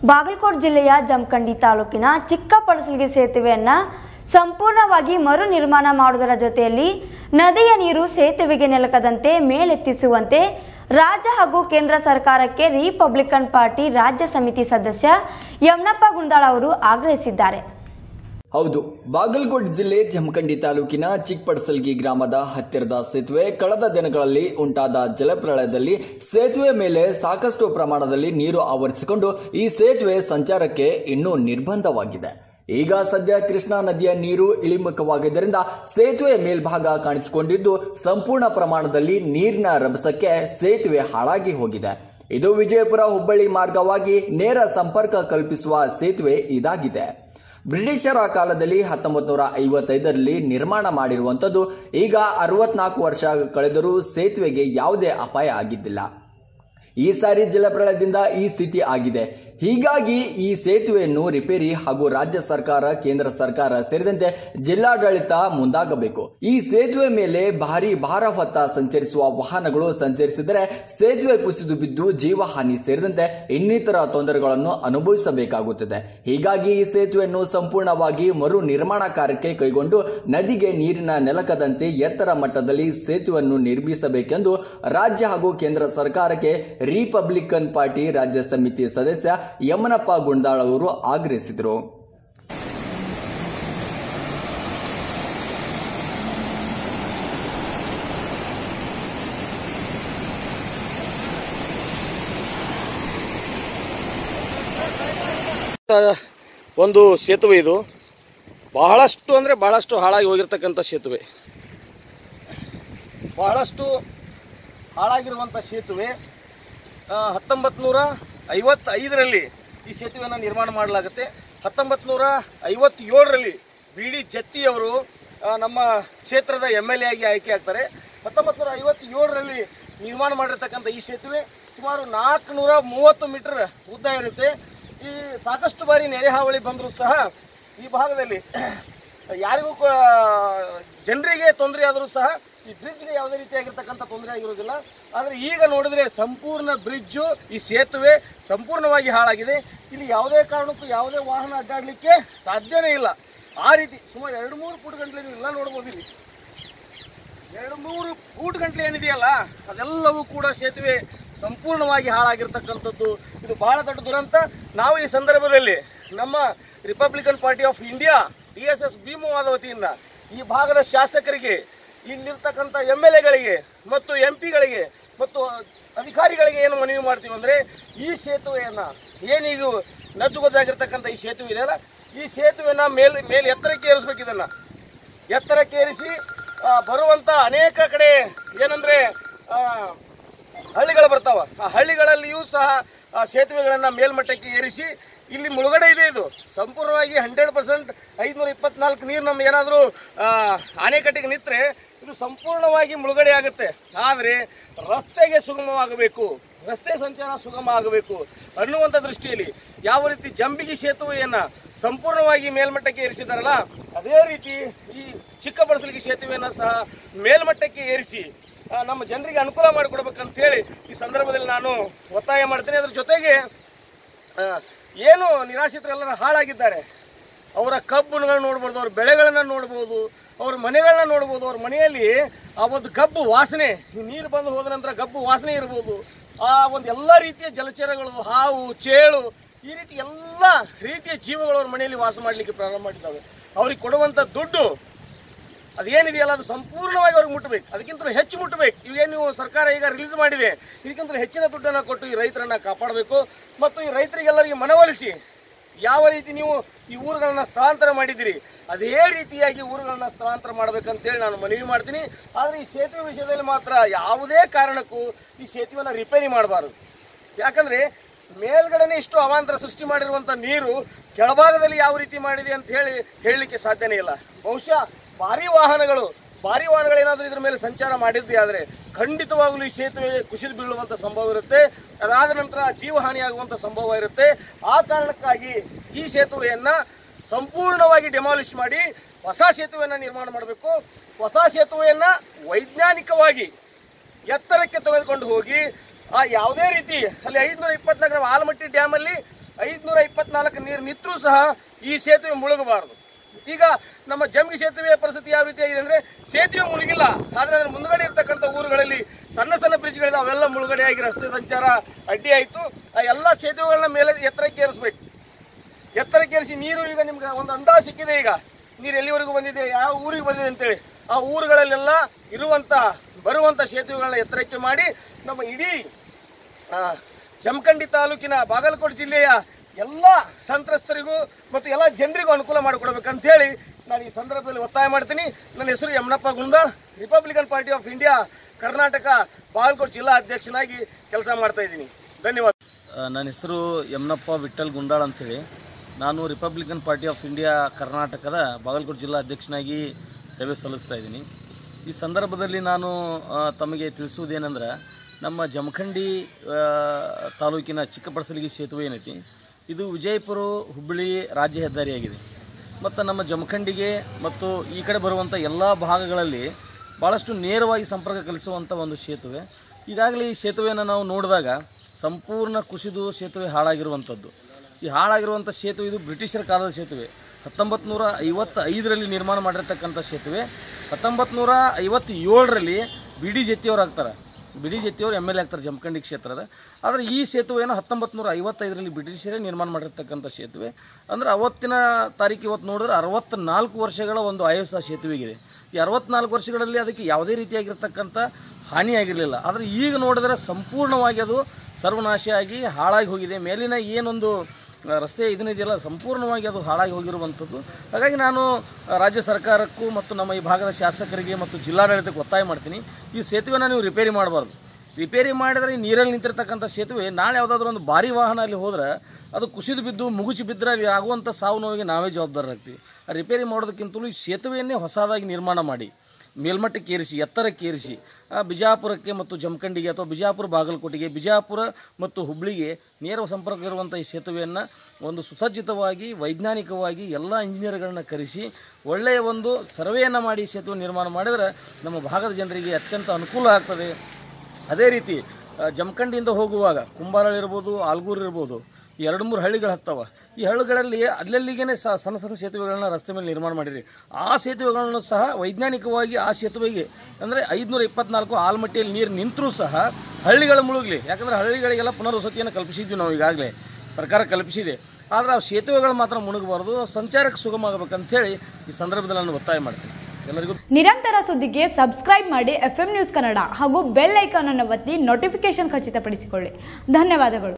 ಬಾಗಲಕೋಟೆ ಜಿಲ್ಲೆಯ ಜಮಖಂಡಿ ತಾಲೂಕಿನ ಚಿಕ್ಕಪಡಸಲ್ಗಿ ಸೇತುವೆಯನ್ನ ಸಂಪೂರ್ಣವಾಗಿ ಮರು ನಿರ್ಮಾಣ ಮಾಡುವುದರ ಜೊತೆಯಲ್ಲಿ ನದಿಯ ನೀರು ಸೇತುವೆಗೆ ನೆಲಕದಂತೆ ಮೇಲೆತ್ತಿಸುವಂತೆ ರಾಜ್ಯ ಹಾಗೂ ಕೇಂದ್ರ ಸರ್ಕಾರಕ್ಕೆ ರಿಪಬ್ಲಿಕನ್ ಪಾರ್ಟಿ ರಾಜ್ಯ ಸಮಿತಿ ಸದಸ್ಯ ಯಮನಪ್ಪ ಗುಂದಾಳ ಅವರು ಆಗ್ರಹಿಸಿದ್ದಾರೆ ಹೌದು ಬಾಗಲಕೋಟೆ ಜಿಲ್ಲೆ ಜಮಖಂಡಿ ತಾಲೂಕಿನ ಚಿಕ್ಕಪಡಸಲ್ಗಿ ಗ್ರಾಮದ ಹತ್ತಿರದ ಸೇತುವೆ ಕಳೆದ ದಿನಗಳಲ್ಲಿ ಉಂಟಾದ ಜಲಪ್ರಳಯದಲ್ಲಿ ಸೇತುವೆ ಮೇಲೆ ಸಾಕಷ್ಟು ಪ್ರಮಾಣದಲ್ಲಿ ನೀರು ಆವರಿಸಿಕೊಂಡು ಈ ಸೇತುವೆ ಸಂಚಾರಕ್ಕೆ ಇನ್ನೂ ನಿರ್ಬಂಧವಾಗಿದೆ ಈಗ ಸದ್ಯ ಕೃಷ್ಣಾ ನದಿಯ ನೀರು ಇಳಿಮುಖವಾಗಿದ್ದರಿಂದ ಸೇತುವೆ ಮೇಲ್ಭಾಗ ಕಾಣಿಸಿಕೊಂಡಿದ್ದು ಸಂಪೂರ್ಣ ಪ್ರಮಾಣದಲ್ಲಿ ನೀರಿನ ರಭಸಕ್ಕೆ ಸೇತುವೆ ಹಾಳಾಗಿ ಹೋಗಿದೆ ಇದು ವಿಜಯಪುರ ಹುಬ್ಬಳ್ಳಿ ಮಾರ್ಗವಾಗಿ ನೇರ ಸಂಪರ್ಕ ಕಲ್ಪಿಸುವ ಸೇತುವೆ ಇದಾಗಿದೆ ಬ್ರಿಟಿಷರ ಕಾಲದಲ್ಲಿ ಹತ್ತೊಂಬತ್ತು ನೂರ ಐವತ್ತೈದರಲ್ಲಿ ನಿರ್ಮಾಣ ಮಾಡಿರುವಂಥದ್ದು ಈಗ ಅರವತ್ನಾಲ್ಕು ವರ್ಷ ಕಳೆದರೂ ಸೇತುವೆಗೆ ಯಾವುದೇ ಅಪಾಯ ಆಗಿದ್ದಿಲ್ಲ ಈ ಸಾರಿ ಜಲಪ್ರಳಯದಿಂದ ಈ ಸ್ಥಿತಿ ಆಗಿದೆ ಹೀಗಾಗಿ ಈ ಸೇತುವೆಯನ್ನು ರಿಪೇರಿ ಹಾಗೂ ರಾಜ್ಯ ಸರ್ಕಾರ ಕೇಂದ್ರ ಸರ್ಕಾರ ಸೇರಿದಂತೆ ಜಿಲ್ಲಾಡಳಿತ ಮುಂದಾಗಬೇಕು ಈ ಸೇತುವೆ ಮೇಲೆ ಭಾರಿ ಭಾರ ಹೊತ್ತ ಸಂಚರಿಸುವ ವಾಹನಗಳು ಸಂಚರಿಸಿದರೆ ಸೇತುವೆ ಕುಸಿದು ಬಿದ್ದು ಜೀವಹಾನಿ ಸೇರಿದಂತೆ ಇನ್ನಿತರ ತೊಂದರೆಗಳನ್ನು ಅನುಭವಿಸಬೇಕಾಗುತ್ತದೆ ಹೀಗಾಗಿ ಈ ಸೇತುವೆಯನ್ನು ಸಂಪೂರ್ಣವಾಗಿ ಮರು ನಿರ್ಮಾಣ ಕಾರ್ಯಕ್ಕೆ ಕೈಗೊಂಡು ನದಿಗೆ ನೀರಿನ ನೆಲಕದಂತೆ ಎತ್ತರ ಮಟ್ಟದಲ್ಲಿ ಸೇತುವೆಯನ್ನು ನಿರ್ಮಿಸಬೇಕೆಂದು ರಾಜ್ಯ ಹಾಗೂ ಕೇಂದ್ರ ಸರ್ಕಾರಕ್ಕೆ ರಿಪಬ್ಲಿಕನ್ ಪಾರ್ಟಿ ರಾಜ್ಯ ಸಮಿತಿ ಸದಸ್ಯ ಯಮನಪ್ಪ ಗುಂಡಾಳ್ ಅವರು ಆಗ್ರಹಿಸಿದರು ಒಂದು ಸೇತುವೆ ಇದು ಬಹಳಷ್ಟು ಅಂದರೆ ಬಹಳಷ್ಟು ಹಾಳಾಗಿ ಹೋಗಿರ್ತಕ್ಕಂಥ ಸೇತುವೆ ಬಹಳಷ್ಟು ಹಾಳಾಗಿರುವಂಥ ಸೇತುವೆ ಹತ್ತೊಂಬತ್ತು ನೂರ ಐವತ್ತೈದರಲ್ಲಿ ಈ ಸೇತುವೆಯನ್ನು ನಿರ್ಮಾಣ ಮಾಡಲಾಗುತ್ತೆ ಹತ್ತೊಂಬತ್ತು ನೂರ ಐವತ್ತೇಳರಲ್ಲಿ ಬಿ ಡಿ ಜತ್ತಿಯವರು ಆ, ನಮ್ಮ ಕ್ಷೇತ್ರದ ಎಮ್ ಎಲ್ ಎ ಆಗಿ ಆಯ್ಕೆ ಆಗ್ತಾರೆ ಹತ್ತೊಂಬತ್ತು ನೂರ ಐವತ್ತೇಳರಲ್ಲಿ ನಿರ್ಮಾಣ ಮಾಡಿರ್ತಕ್ಕಂಥ ಈ ಸೇತುವೆ ಸುಮಾರು ನಾಲ್ಕುನೂರ ಮೂವತ್ತು ಮೀಟರ್ ಉದ್ದ ಇರುತ್ತೆ ಈ ಸಾಕಷ್ಟು ಬಾರಿ ನೆರೆ ಹಾವಳಿ ಬಂದರೂ ಸಹ ಈ ಭಾಗದಲ್ಲಿ ಯಾರಿಗೂ ಜನರಿಗೆ ತೊಂದರೆ ಆದರೂ ಸಹ ಈ ಬ್ರಿಡ್ಜ್ಗೆ ಯಾವುದೇ ರೀತಿಯಾಗಿರ್ತಕ್ಕಂಥ ತೊಂದರೆ ಆಗಿರೋದಿಲ್ಲ ಆದರೆ ಈಗ ನೋಡಿದ್ರೆ ಸಂಪೂರ್ಣ ಬ್ರಿಡ್ಜು ಈ ಸೇತುವೆ ಸಂಪೂರ್ಣವಾಗಿ ಹಾಳಾಗಿದೆ ಇಲ್ಲಿ ಯಾವುದೇ ಕಾರಣಕ್ಕೂ ಯಾವುದೇ ವಾಹನ ಅಡ್ಡಾಡಲಿಕ್ಕೆ ಸಾಧ್ಯನೇ ಇಲ್ಲ ಆ ರೀತಿ ಸುಮಾರು ಎರಡು ಮೂರು ಫುಟ್ ಗಂಟಲೆ ನೀವು ಎಲ್ಲ ನೋಡ್ಬೋದು ಇಲ್ಲಿ ಎರಡು ಮೂರು ಫೂಟ್ ಗಂಟಲೆ ಏನಿದೆಯಲ್ಲ ಅದೆಲ್ಲವೂ ಕೂಡ ಸೇತುವೆ ಸಂಪೂರ್ಣವಾಗಿ ಹಾಳಾಗಿರ್ತಕ್ಕಂಥದ್ದು ಇದು ಬಹಳ ದೊಡ್ಡ ದುರಂತ ನಾವು ಈ ಸಂದರ್ಭದಲ್ಲಿ ನಮ್ಮ Republican Party of India D S S Bheemavada ವತಿಯಿಂದ ಈ ಭಾಗದ ಶಾಸಕರಿಗೆ ಇಲ್ಲಿರ್ತಕ್ಕಂಥ ಎಮ್ ಎಲ್ ಎಗಳಿಗೆ ಮತ್ತು ಎಂ ಪಿಗಳಿಗೆ ಮತ್ತು ಅಧಿಕಾರಿಗಳಿಗೆ ಏನು ಮನವಿ ಮಾಡ್ತೀವಿ ಅಂದರೆ ಈ ಸೇತುವೆಯನ್ನು ಏನೀಗ ನಜ್ಜುಗೊದ್ದಾಗಿರ್ತಕ್ಕಂಥ ಈ ಸೇತುವೆ ಇದೆಯಲ್ಲ ಈ ಸೇತುವೆನ ಮೇಲ್ ಮೇಲೆ ಎತ್ತರಕ್ಕೆ ಏರಿಸ್ಬೇಕು ಇದನ್ನು ಎತ್ತರಕ್ಕೆ ಏರಿಸಿ ಆ, ಬರುವಂತ ಅನೇಕ ಕಡೆ ಏನಂದ್ರೆ ಆ, ಹಳ್ಳಿಗಳು ಬರ್ತಾವ ಆ ಹಳ್ಳಿಗಳಲ್ಲಿಯೂ ಸಹ ಆ ಸೇತುವೆಗಳನ್ನ ಮೇಲ್ಮಟ್ಟಕ್ಕೆ ಏರಿಸಿ ಇಲ್ಲಿ ಮುಳುಗಡೆ ಇದೆ ಇದು ಸಂಪೂರ್ಣವಾಗಿ ಹಂಡ್ರೆಡ್ ಪರ್ಸೆಂಟ್ ಐದುನೂರ ಇಪ್ಪತ್ನಾಲ್ಕು ನೀರು ನಮ್ಮ ಏನಾದರೂ ಅಣೆಕಟ್ಟಿಗೆ ನಿಂತರೆ ಇದು ಸಂಪೂರ್ಣವಾಗಿ ಮುಳುಗಡೆ ಆಗುತ್ತೆ ಆದರೆ ರಸ್ತೆಗೆ ಸುಗಮವಾಗಬೇಕು ರಸ್ತೆ ಸಂಚಾರ ಸುಗಮ ಆಗಬೇಕು ಅನ್ನುವಂಥ ದೃಷ್ಟಿಯಲ್ಲಿ ಯಾವ ರೀತಿ ಜಂಬಿಗಿ ಸೇತುವೆಯನ್ನ ಸಂಪೂರ್ಣವಾಗಿ ಮೇಲ್ಮಟ್ಟಕ್ಕೆ ಏರಿಸಿದಾರಲ್ಲ ಅದೇ ರೀತಿ ಈ ಚಿಕ್ಕಬಳಸಲಿಗೆ ಸೇತುವೆಯನ್ನ ಸಹ ಮೇಲ್ಮಟ್ಟಕ್ಕೆ ಏರಿಸಿ ಆ, ನಮ್ಮ ಜನರಿಗೆ ಅನುಕೂಲ ಮಾಡಿಕೊಡ್ಬೇಕಂತ ಹೇಳಿ ಈ ಸಂದರ್ಭದಲ್ಲಿ ನಾನು ಒತ್ತಾಯ ಮಾಡ್ತೇನೆ ಅದ್ರ ಜೊತೆಗೆ ಆ, ಏನು ನಿರಾಶ್ರಿತರೆಲ್ಲರ ಹಾಳಾಗಿದ್ದಾರೆ ಅವರ ಕಬ್ಬುಗಳನ್ನ ನೋಡ್ಬೋದು ಅವ್ರ ಬೆಳೆಗಳನ್ನ ನೋಡ್ಬೋದು ಅವ್ರ ಮನೆಗಳನ್ನ ನೋಡ್ಬೋದು ಅವ್ರ ಮನೆಯಲ್ಲಿ ಆ ಒಂದು ಗಬ್ಬು ವಾಸನೆ ಈ ನೀರು ಬಂದು ಹೋದ ನಂತರ ಗಬ್ಬು ವಾಸನೆ ಇರ್ಬೋದು ಆ ಒಂದು ಎಲ್ಲ ರೀತಿಯ ಜಲಚರಗಳು ಹಾವು ಚೇಳು ಈ ರೀತಿ ಎಲ್ಲ ರೀತಿಯ ಜೀವಗಳು ಅವ್ರ ಮನೆಯಲ್ಲಿ ವಾಸ ಮಾಡಲಿಕ್ಕೆ ಪ್ರಾರಂಭ ಮಾಡಿದ್ದಾವೆ ಅವ್ರಿಗೆ ಕೊಡುವಂಥ ದುಡ್ಡು ಅದೇನಿದೆಯಲ್ಲ ಅದು ಸಂಪೂರ್ಣವಾಗಿ ಅವ್ರಿಗೆ ಮುಟ್ಟಬೇಕು ಅದಕ್ಕಿಂತ ಹೆಚ್ಚು ಮುಟ್ಟಬೇಕು ಇವೇನು ನೀವು ಸರ್ಕಾರ ಈಗ ರಿಲೀಸ್ ಮಾಡಿದೆ ಇದಕ್ಕಿಂತ ಹೆಚ್ಚಿನ ದುಡ್ಡನ್ನು ಕೊಟ್ಟು ಈ ರೈತರನ್ನ ಕಾಪಾಡಬೇಕು ಮತ್ತು ಈ ರೈತರಿಗೆಲ್ಲರಿಗೆ ಮನವೊಲಿಸಿ ಯಾವ ರೀತಿ ನೀವು ಈ ಊರುಗಳನ್ನ ಸ್ಥಳಾಂತರ ಮಾಡಿದ್ದೀರಿ ಅದೇ ರೀತಿಯಾಗಿ ಊರುಗಳನ್ನ ಸ್ಥಳಾಂತರ ಮಾಡ್ಬೇಕಂತೇಳಿ ನಾನು ಮನವಿ ಮಾಡ್ತೀನಿ ಆದರೆ ಈ ಸೇತುವೆ ವಿಷಯದಲ್ಲಿ ಮಾತ್ರ ಯಾವುದೇ ಕಾರಣಕ್ಕೂ ಈ ಸೇತುವೆನ ರಿಪೇರಿ ಮಾಡಬಾರದು ಯಾಕಂದ್ರೆ ಮೇಲ್ಗಡೆನೆ ಇಷ್ಟು ಅವಾಂತರ ಸೃಷ್ಟಿ ಮಾಡಿರುವಂತ ನೀರು ಕೆಳಭಾಗದಲ್ಲಿ ಯಾವ ರೀತಿ ಮಾಡಿದೆ ಅಂತ ಹೇಳಿ ಹೇಳಲಿಕ್ಕೆ ಸಾಧ್ಯನೇ ಇಲ್ಲ ಬಹುಶಃ ಭಾರಿ ವಾಹನಗಳು ಭಾರಿ ವಾಹನಗಳೇನಾದ್ರೂ ಇದ್ರ ಮೇಲೆ ಸಂಚಾರ ಮಾಡಿದ್ದೇ ಆದರೆ ಖಂಡಿತವಾಗಲೂ ಈ ಸೇತುವೆ ಕುಸಿದು ಬೀಳುವಂತ ಸಂಭವ ಇರುತ್ತೆ ಅದಾದ ನಂತರ ಜೀವಹಾನಿಯಾಗುವಂತ ಸಂಭವ ಇರುತ್ತೆ ಆ ಕಾರಣಕ್ಕಾಗಿ ಈ ಸೇತುವೆಯನ್ನ ಸಂಪೂರ್ಣವಾಗಿ ಡೆಮಾಲಿಷ್ ಮಾಡಿ ಹೊಸ ಸೇತುವೆಯನ್ನ ನಿರ್ಮಾಣ ಮಾಡಬೇಕು ಹೊಸ ಸೇತುವೆಯನ್ನ ವೈಜ್ಞಾನಿಕವಾಗಿ ಎತ್ತರಕ್ಕೆ ತೆಗೆದುಕೊಂಡು ಹೋಗಿ ಆ ಯಾವುದೇ ರೀತಿ ಅಲ್ಲಿ ಐದುನೂರ ಇಪ್ಪತ್ನಾಲ್ಕು ಆಲಮಟ್ಟಿ ಡ್ಯಾಮಲ್ಲಿ ಐದ್ನೂರ ಇಪ್ಪತ್ನಾಲ್ಕು ನೀರು ನಿಂತರೂ ಸಹ ಈ ಸೇತುವೆ ಮುಳುಗಬಾರದು ಈಗ ನಮ್ಮ ಜಂಗಿ ಸೇತುವೆಯ ಪರಿಸ್ಥಿತಿ ಯಾವ ರೀತಿಯಾಗಿದೆ ಅಂದ್ರೆ ಸೇತುವೆ ಮುಳುಗಿಲ್ಲ ಆದ್ರೆ ಅದ್ರ ಮುಂದ್ಗಡೆ ಇರ್ತಕ್ಕಂಥ ಊರುಗಳಲ್ಲಿ ಸಣ್ಣ ಸಣ್ಣ ಬ್ರಿಡ್ಜ್ಗಳಿದೆ ಅವೆಲ್ಲ ಮುಳುಗಡೆ ಆಗಿ ರಸ್ತೆ ಸಂಚಾರ ಅಡ್ಡಿ ಆಯಿತು ಆ ಎಲ್ಲ ಸೇತುವೆಗಳನ್ನ ಮೇಲೆ ಎತ್ತರಕ್ಕೆ ಏರಿಸ್ಬೇಕು ಎತ್ತರಕ್ಕೆ ಏರಿಸಿ ನೀರು ಈಗ ನಿಮ್ಗೆ ಒಂದು ಅಂದಾಜು ಸಿಕ್ಕಿದೆ ಈಗ ನೀರು ಎಲ್ಲಿವರೆಗೂ ಬಂದಿದೆ ಯಾವ ಊರಿಗೆ ಬಂದಿದೆ ಅಂತೇಳಿ ಆ ಊರುಗಳಲ್ಲೆಲ್ಲ ಇರುವಂತ ಬರುವಂತ ಸೇತುವೆಗಳನ್ನ ಎತ್ತರಕ್ಕೆ ಮಾಡಿ ನಮ್ಮ ಇಡೀ ಆ, ಜಮಖಂಡಿ ತಾಲೂಕಿನ ಬಾಗಲಕೋಟೆ ಜಿಲ್ಲೆಯ ಎಲ್ಲ ಸಂತ್ರಸ್ತರಿಗೂ ಮತ್ತು ಎಲ್ಲ ಜನರಿಗೂ ಅನುಕೂಲ ಮಾಡಿಕೊಡ್ಬೇಕಂತ ಹೇಳಿ ನಾನು ಈ ಸಂದರ್ಭದಲ್ಲಿ ಒತ್ತಾಯ ಮಾಡ್ತೀನಿ ನನ್ನ ಹೆಸರು Yamanappa Gundal Republican Party of India Karnataka Bagalkote ಜಿಲ್ಲಾ ಅಧ್ಯಕ್ಷನಾಗಿ ಕೆಲಸ ಮಾಡ್ತಾ ಇದ್ದೀನಿ ಧನ್ಯವಾದ ನನ್ನ ಹೆಸರು ಯಮನಪ್ಪ ವಿಠಲ್ ಗುಂಡಾಳ್ ಅಂತೇಳಿ ನಾನು ರಿಪಬ್ಲಿಕನ್ ಪಾರ್ಟಿ ಆಫ್ ಇಂಡಿಯಾ ಕರ್ನಾಟಕದ ಬಾಗಲಕೋಟೆ ಜಿಲ್ಲಾ ಅಧ್ಯಕ್ಷನಾಗಿ ಸೇವೆ ಸಲ್ಲಿಸ್ತಾ ಇದ್ದೀನಿ ಈ ಸಂದರ್ಭದಲ್ಲಿ ನಾನು ಆ, ತಮಗೆ ತಿಳಿಸುವುದೇನೆಂದ್ರೆ ನಮ್ಮ ಜಮಖಂಡಿ ಆ, ತಾಲೂಕಿನ ಚಿಕ್ಕಪಡಸಲಿಗೆ ಸೇತುವೆ ಏನೈತಿ ಇದು ವಿಜಯಪುರ ಹುಬ್ಬಳ್ಳಿ ರಾಜ್ಯ ಹೆದ್ದಾರಿಯಾಗಿದೆ ಮತ್ತು ನಮ್ಮ ಜಮಖಂಡಿಗೆ ಮತ್ತು ಈ ಕಡೆ ಬರುವಂಥ ಎಲ್ಲ ಭಾಗಗಳಲ್ಲಿ ಭಾಳಷ್ಟು ನೇರವಾಗಿ ಸಂಪರ್ಕ ಕಲಿಸುವಂಥ ಒಂದು ಸೇತುವೆ ಈಗಾಗಲೇ ಈ ಸೇತುವೆಯನ್ನು ನಾವು ನೋಡಿದಾಗ ಸಂಪೂರ್ಣ ಕುಸಿದು ಸೇತುವೆ ಹಾಳಾಗಿರುವಂಥದ್ದು ಈ ಹಾಳಾಗಿರುವಂಥ ಸೇತುವೆ ಇದು ಬ್ರಿಟಿಷರ ಕಾಲದ ಸೇತುವೆ ಹತ್ತೊಂಬತ್ತು ನೂರ ಐವತ್ತೈದರಲ್ಲಿ ನಿರ್ಮಾಣ ಮಾಡಿರ್ತಕ್ಕಂಥ ಸೇತುವೆ ಹತ್ತೊಂಬತ್ತು ನೂರ ಐವತ್ತೇಳರಲ್ಲಿ ಬಿ ಡಿ ಜೆತ್ತಿಯವ್ರು ಆಗ್ತಾರೆ ಬಿ ಡಿ ಜೆತ್ತಿಯವರು ಎಮ್ ಎಲ್ ಎ ಆಗ್ತಾರೆ ಜಮಖಂಡಿ ಕ್ಷೇತ್ರದ ಆದರೆ ಈ ಸೇತುವೆಯನ್ನು ಹತ್ತೊಂಬತ್ತು ನೂರ ಐವತ್ತೈದರಲ್ಲಿ ಬ್ರಿಟಿಷರೇ ನಿರ್ಮಾಣ ಮಾಡಿರ್ತಕ್ಕಂಥ ಸೇತುವೆ ಅಂದರೆ ಅವತ್ತಿನ ತಾರೀಕು ಇವತ್ತು ನೋಡಿದ್ರೆ ಅರವತ್ತ್ನಾಲ್ಕು ವರ್ಷಗಳ ಒಂದು ಆಯುಷ ಸೇತುವೆಗಿದೆ ಈ ಅರವತ್ನಾಲ್ಕು ವರ್ಷಗಳಲ್ಲಿ ಅದಕ್ಕೆ ಯಾವುದೇ ರೀತಿಯಾಗಿರ್ತಕ್ಕಂಥ ಹಾನಿಯಾಗಿರಲಿಲ್ಲ ಆದರೆ ಈಗ ನೋಡಿದ್ರೆ ಸಂಪೂರ್ಣವಾಗಿ ಅದು ಸರ್ವನಾಶ ಆಗಿ ಹಾಳಾಗಿ ಹೋಗಿದೆ ಮೇಲಿನ ಏನೊಂದು ಆ, ರಸ್ತೆ ಇದನ್ನಿದೆಯಲ್ಲ ಸಂಪೂರ್ಣವಾಗಿ ಅದು ಹಾಳಾಗಿ ಹೋಗಿರುವಂಥದ್ದು ಹಾಗಾಗಿ ನಾನು ಆ, ರಾಜ್ಯ ಸರ್ಕಾರಕ್ಕೂ ಮತ್ತು ನಮ್ಮ ಈ ಭಾಗದ ಶಾಸಕರಿಗೆ ಮತ್ತು ಜಿಲ್ಲಾಡಳಿತಕ್ಕೆ ಒತ್ತಾಯ ಮಾಡ್ತೀನಿ ಈ ಸೇತುವೆನ ನೀವು ರಿಪೇರಿ ಮಾಡಬಾರ್ದು ರಿಪೇರಿ ಮಾಡಿದರೆ ಈ ನೀರಲ್ಲಿ ನಿಂತಿರ್ತಕ್ಕಂಥ ಸೇತುವೆ ನಾಳೆ ಯಾವುದಾದ್ರೂ ಒಂದು ಭಾರಿ ವಾಹನ ಅಲ್ಲಿ ಹೋದ್ರೆ ಅದು ಕುಸಿದು ಬಿದ್ದು ಮುಗುಚಿ ಬಿದ್ದರೆ ಅಲ್ಲಿ ಆಗುವಂಥ ಸಾವು ನೋವಿಗೆ ನಾವೇ ಜವಾಬ್ದಾರರಾಗ್ತೀವಿ ಆ ರಿಪೇರಿ ಮಾಡೋದಕ್ಕಿಂತಲೂ ಈ ಸೇತುವೆಯನ್ನೇ ಹೊಸದಾಗಿ ನಿರ್ಮಾಣ ಮಾಡಿ ಮೇಲ್ಮಟ್ಟಕ್ಕೆ ಏರಿಸಿ ಎತ್ತರಕ್ಕೆ ಏರಿಸಿ ಆ ಬಿಜಾಪುರಕ್ಕೆ ಮತ್ತು ಜಮಖಂಡಿಗೆ ಅಥವಾ ಬಿಜಾಪುರ ಬಾಗಲಕೋಟೆಗೆ ಬಿಜಾಪುರ ಮತ್ತು ಹುಬ್ಳಿಗೆ ನೇರ ಸಂಪರ್ಕ ಇರುವಂಥ ಈ ಸೇತುವೆಯನ್ನು ಒಂದು ಸುಸಜ್ಜಿತವಾಗಿ ವೈಜ್ಞಾನಿಕವಾಗಿ ಎಲ್ಲ ಇಂಜಿನಿಯರ್ಗಳನ್ನ ಕರೆಸಿ ಒಳ್ಳೆಯ ಒಂದು ಸರ್ವೆಯನ್ನು ಮಾಡಿ ಈ ಸೇತುವೆ ನಿರ್ಮಾಣ ಮಾಡಿದರೆ ನಮ್ಮ ಭಾಗದ ಜನರಿಗೆ ಅತ್ಯಂತ ಅನುಕೂಲ ಆಗ್ತದೆ ಅದೇ ರೀತಿ ಆ, ಜಮಖಂಡಿಯಿಂದ ಹೋಗುವಾಗ ಕುಂಬಾರಳ್ಳಿ ಇರ್ಬೋದು ಆಲ್ಗೂರು ಇರ್ಬೋದು ಈ ಎರಡು ಮೂರು ಹಳ್ಳಿಗಳು ಹತ್ತವ ಈ ಹಳ್ಳಿಗಳಲ್ಲಿ ಅಲ್ಲಲ್ಲಿಗೇನೆ ಸ ಸಣ್ಣ ಸಣ್ಣ ಸೇತುವೆಗಳನ್ನ ರಸ್ತೆ ಮೇಲೆ ನಿರ್ಮಾಣ ಮಾಡಿರಿ ಆ ಸೇತುವೆಗಳನ್ನು ಸಹ ವೈಜ್ಞಾನಿಕವಾಗಿ ಆ ಸೇತುವೆಗೆ ಅಂದರೆ ಐದುನೂರ ಇಪ್ಪತ್ನಾಲ್ಕು ಆಲ್ಮಟ್ಟಿಯಲ್ಲಿ ನೀರು ನಿಂತರೂ ಸಹ ಹಳ್ಳಿಗಳ ಮುಳುಗಲಿ ಯಾಕಂದರೆ ಹಳ್ಳಿಗಳಿಗೆಲ್ಲ ಪುನರ್ವಸತಿಯನ್ನು ಕಲ್ಪಿಸಿದ್ವಿ ನಾವು ಈಗಾಗಲೇ ಸರ್ಕಾರ ಕಲ್ಪಿಸಿದೆ ಆದರೆ ಆ ಸೇತುವೆಗಳು ಮಾತ್ರ ಮುಳುಗಬಾರ್ದು ಸಂಚಾರಕ್ಕೆ ಸುಗಮ ಆಗಬೇಕಂತೇಳಿ ಈ ಸಂದರ್ಭದಲ್ಲಿ ನಾನು ಒತ್ತಾಯ ಮಾಡ್ತೀನಿ ಎಲ್ಲರಿಗೂ ನಿರಂತರ ಸುದ್ದಿಗೆ ಸಬ್ಸ್ಕ್ರೈಬ್ ಮಾಡಿ ಎಫ್ ನ್ಯೂಸ್ ಕನ್ನಡ ಹಾಗೂ ಬೆಲ್ ಐಕಾನ್ ಅನ್ನು ಒತ್ತಿ ನೋಟಿಫಿಕೇಶನ್ ಖಚಿತಪಡಿಸಿಕೊಳ್ಳಿ ಧನ್ಯವಾದಗಳು